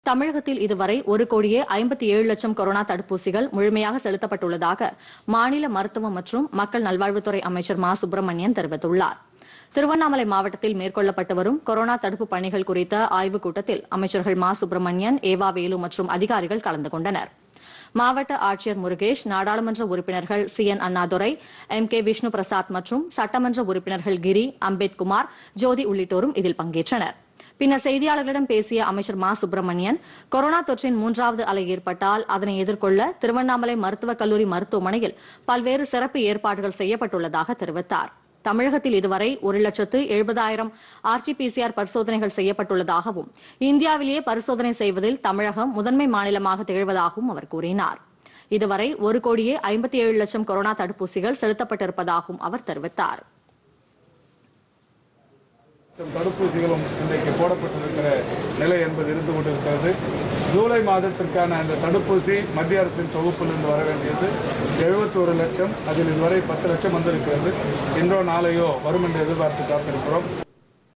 தமிழகத்தில் இதுவரை ஒரு கோடியே ஐம்பத்தி ஏழு லட்சம் கொரோனா தடுப்பூசிகள் முழுமையாக செலுத்தப்பட்டுள்ளதாக மாநில மருத்துவம் மற்றும் மக்கள் நல்வாழ்வுத்துறை அமைச்சர் மா சுப்பிரமணியன் தெரிவித்துள்ளார் திருவண்ணாமலை மாவட்டத்தில் மேற்கொள்ளப்பட்டு வரும் கொரோனா தடுப்பு பணிகள் குறித்த ஆய்வுக் கூட்டத்தில் அமைச்சர்கள் மா சுப்பிரமணியன் ஏவா வேலு மற்றும் அதிகாரிகள் கலந்து கொண்டனர் மாவட்ட ஆட்சியர் முருகேஷ் நாடாளுமன்ற உறுப்பினர்கள் C N Annadurai M K Vishnu Prasad மற்றும் சட்டமன்ற உறுப்பினர்கள் கிரி அம்பேத்குமார் ஜோதி உள்ளிட்டோரும் இதில் பங்கேற்றனர் பின்னர் செய்தியாளர்களிடம் பேசிய அமைச்சர் மா சுப்பிரமணியன் கொரோனா தொற்றின் மூன்றாவது அலை ஏற்பட்டால் அதனை எதிர்கொள்ள திருவண்ணாமலை மருத்துவக் கல்லூரி மருத்துவமனையில் பல்வேறு சிறப்பு ஏற்பாடுகள் செய்யப்பட்டுள்ளதாக தெரிவித்தார் தமிழகத்தில் இதுவரை ஒரு லட்சத்து எழுபதாயிரம் ஆர்டிபிசிஆர் பரிசோதனைகள் செய்யப்பட்டுள்ளதாகவும் இந்தியாவிலேயே பரிசோதனை செய்வதில் தமிழகம் முதன்மை மாநிலமாக திகழ்வதாகவும் அவர் கூறினார் இதுவரை ஒரு கோடியே ஐம்பத்தி ஏழு லட்சம் கொரோனா தடுப்பூசிகள் செலுத்தப்பட்டிருப்பதாகவும் அவர் தெரிவித்தார் லட்சம் தடுப்பூசிகளும் இன்றைக்கு போடப்பட்டிருக்கிற நிலை என்பது இருந்து கொண்டிருக்கிறது ஜூலை மாதத்திற்கான அந்த தடுப்பூசி மத்திய அரசின் தொகுப்பிலிருந்து வர வேண்டியது 71 லட்சம் அதில் இதுவரை பத்து லட்சம் வந்திருக்கிறது இன்றோ நாளையோ வரும் என்று எதிர்பார்த்து காத்திருக்கிறோம்